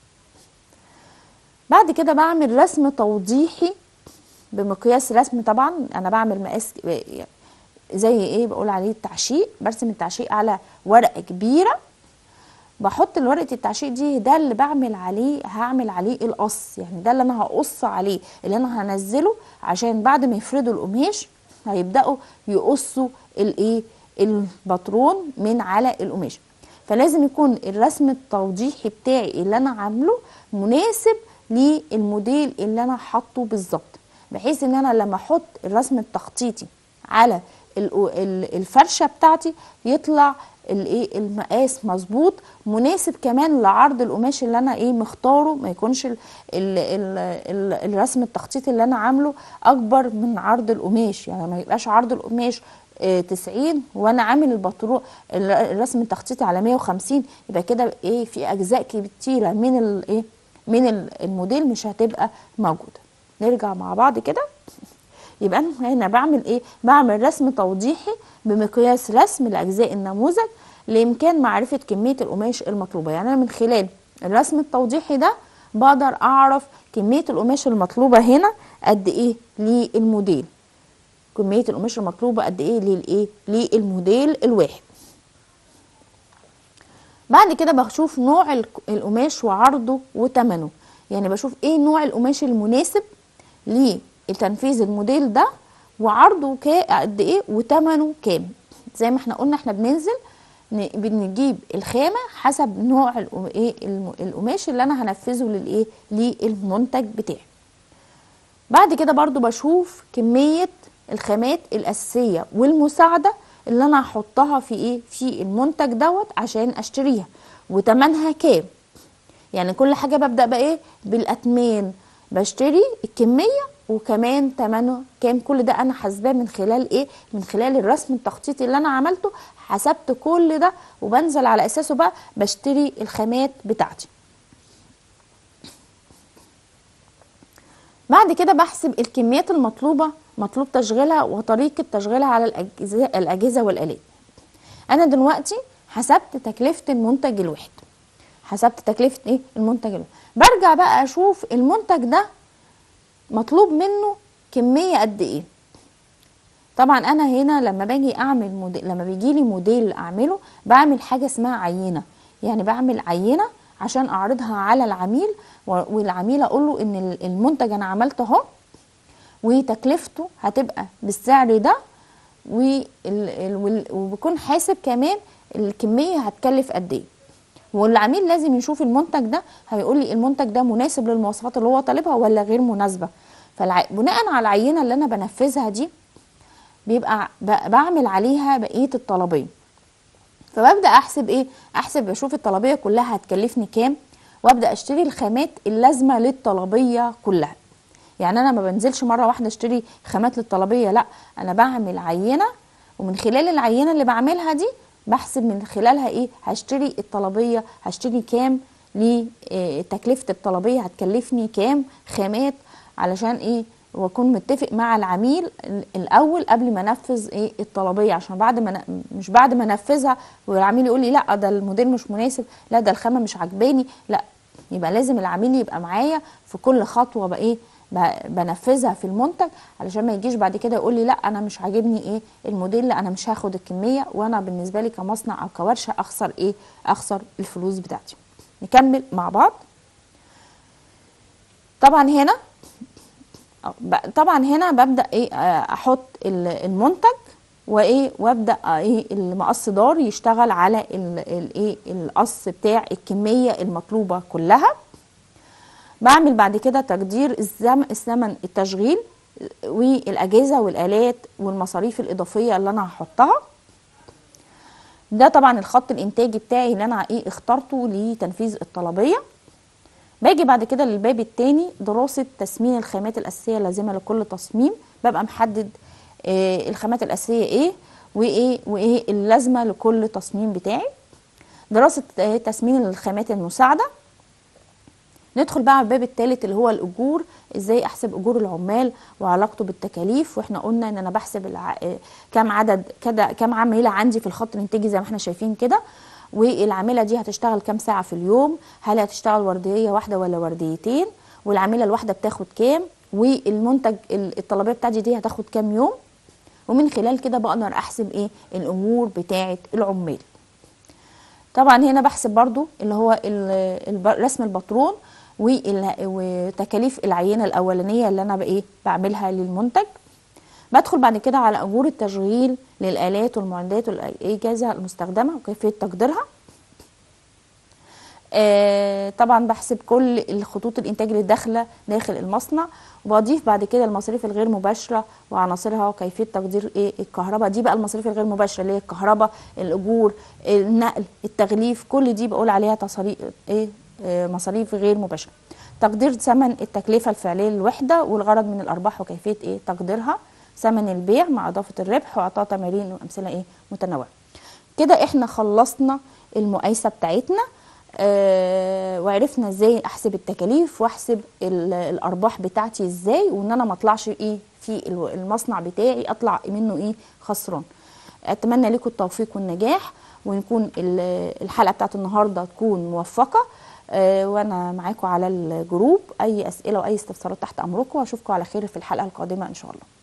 بعد كده بعمل رسم توضيحي بمقياس رسم طبعا انا بعمل مقاس زي ايه بقول عليه التعشيق برسم التعشيق على ورقه كبيره بحط ورقه التعشيق دي ده اللي بعمل عليه هعمل عليه القص يعني ده اللي انا هقص عليه اللي انا هنزله عشان بعد ما يفردوا القماش هيبداوا يقصوا الايه الباترون من على القماش فلازم يكون الرسم التوضيحي بتاعي اللي انا عامله مناسب للموديل اللي انا حاطه بالظبط بحيث ان انا لما احط الرسم التخطيطي على الفرشه بتاعتي يطلع الايه المقاس مظبوط مناسب كمان لعرض القماش اللي انا ايه مختاره ما يكونش ال ال ال ال الرسم التخطيط اللي انا عامله اكبر من عرض القماش يعني ما يبقاش عرض القماش اه 90 وانا عامل البطرو الرسم التخطيطي على 150 يبقى كده ايه في اجزاء كتيره من الايه من الموديل مش هتبقى موجوده نرجع مع بعض كده يبقى انا هنا بعمل ايه بعمل رسم توضيحي بمقياس رسم لاجزاء النموذج لامكان معرفه كميه القماش المطلوبه يعني انا من خلال الرسم التوضيحي ده بقدر اعرف كميه القماش المطلوبه هنا قد ايه للموديل كميه القماش المطلوبه قد ايه للايه للموديل الواحد بعد كده بشوف نوع القماش وعرضه وثمنه يعني بشوف ايه نوع القماش المناسب لتنفيذ الموديل ده وعرضه قد ايه وثمنه كام زي ما احنا قلنا احنا بننزل بنجيب الخامه حسب نوع ايه القماش اللي انا هنفذه للايه للمنتج بتاعي بعد كده برضو بشوف كميه الخامات الاساسيه والمساعده اللي انا هحطها في ايه في المنتج دوت عشان اشتريها وتمنها كام يعني كل حاجه ببدا بايه بالاثمان بشتري الكميه وكمان تمنه كام كل ده انا حاسباه من خلال ايه من خلال الرسم التخطيطي اللي انا عملته حسبت كل ده وبنزل على اساسه بقى بشتري الخامات بتاعتي بعد كده بحسب الكميات المطلوبه مطلوب تشغيلها وطريقه تشغيلها على الاجهزه الاجهزه والالات انا دلوقتي حسبت تكلفه المنتج الواحد حسبت تكلفه ايه المنتج الواحد برجع بقى اشوف المنتج ده مطلوب منه كميه قد ايه طبعا انا هنا لما باجي اعمل موديل لما بيجي لي موديل اعمله بعمل حاجه اسمها عينه يعني بعمل عينه عشان اعرضها على العميل والعميل اقول له ان المنتج انا عملته اهو وتكلفته هتبقى بالسعر ده وال- ال- وال- وبكون حاسب كمان الكميه هتكلف قد ايه والعميل لازم يشوف المنتج ده هيقول لي المنتج ده مناسب للمواصفات اللي هو طالبها ولا غير مناسبه فبناء على العينه اللي انا بنفذها دي بيبقى ب- بعمل عليها بقيه الطلبيه فببدا احسب ايه احسب بشوف الطلبيه كلها هتكلفني كام وابدا اشتري الخامات اللازمه للطلبيه كلها يعني انا ما بنزلش مره واحده اشتري خامات للطلبيه لا انا بعمل عينه ومن خلال العينه اللي بعملها دي بحسب من خلالها ايه هشتري الطلبيه هشتري كام لتكلفه الطلبيه هتكلفني كام خامات علشان ايه واكون متفق مع العميل ال- الاول قبل ما انفذ ايه الطلبيه عشان بعد ما ن- مش بعد ما انفذها والعميل يقول لي لا ده الموديل مش مناسب لا ده الخامه مش عجباني لا يبقى لازم العميل يبقى معايا في كل خطوه بقى ايه ب- بنفذها في المنتج علشان ما يجيش بعد كده يقول لي لا انا مش عاجبني ايه الموديل لا انا مش هاخد الكميه وانا بالنسبه لي كمصنع او كورشه اخسر ايه اخسر الفلوس بتاعتي نكمل مع بعض طبعا هنا أه، ب- طبعا هنا ببدا ايه آه، احط ال- المنتج وايه وابدا آه، ايه المقص دار يشتغل على ال- الايه القص بتاع الكميه المطلوبه كلها بعمل بعد كده تقدير الزمن الثمن التشغيل والاجهزه والالات والمصاريف الاضافيه اللي انا هحطها ده طبعا الخط الانتاجي بتاعي اللي انا ايه اخترته لتنفيذ الطلبيه باجي بعد كده للباب التاني دراسة تسمين الخامات الأساسية اللازمة لكل تصميم ببقى محدد آه الخامات الأساسية إيه وإيه وإيه اللازمة لكل تصميم بتاعي دراسة آه تسمين الخامات المساعدة ندخل بقى على الباب الثالث اللي هو الاجور ازاي احسب اجور العمال وعلاقته بالتكاليف واحنا قلنا ان انا بحسب الع... آه، كم عدد كده كم عامله عندي في الخط الانتاجي زي ما احنا شايفين كده والعامله دي هتشتغل كام ساعه في اليوم هل هتشتغل ورديه واحده ولا ورديتين والعامله الواحده بتاخد كام والمنتج ال- الطلبيه بتاعتي دي هتاخد كام يوم ومن خلال كده بقدر احسب ايه الامور بتاعه العمال طبعا هنا بحسب برضو اللي هو ال- الب- رسم الباترون وال- وتكاليف العينه الاولانيه اللي انا بايه بعملها للمنتج بدخل بعد كده على اجور التشغيل للالات والمعدات والاجهزه المستخدمه وكيفيه تقديرها آه طبعا بحسب كل الخطوط الانتاج اللي داخله داخل المصنع وبضيف بعد كده المصاريف الغير مباشره وعناصرها وكيفيه تقدير ايه الكهرباء دي بقى المصاريف الغير مباشره اللي هي الكهرباء الاجور النقل التغليف كل دي بقول عليها تصاريف ايه آه مصاريف غير مباشره تقدير ثمن التكلفه الفعليه للوحده والغرض من الارباح وكيفيه ايه تقديرها ثمن البيع مع اضافه الربح واعطاء تمارين وامثله ايه متنوعه كده احنا خلصنا المقايسه بتاعتنا آه وعرفنا ازاي احسب التكاليف واحسب ال- الارباح بتاعتي ازاي وان انا ما اطلعش ايه في ال- المصنع بتاعي اطلع منه ايه خسران اتمنى لكم التوفيق والنجاح ونكون ال- الحلقه بتاعت النهارده تكون موفقه آه وانا معاكم على الجروب اي اسئله واي استفسارات تحت امركم واشوفكم على خير في الحلقه القادمه ان شاء الله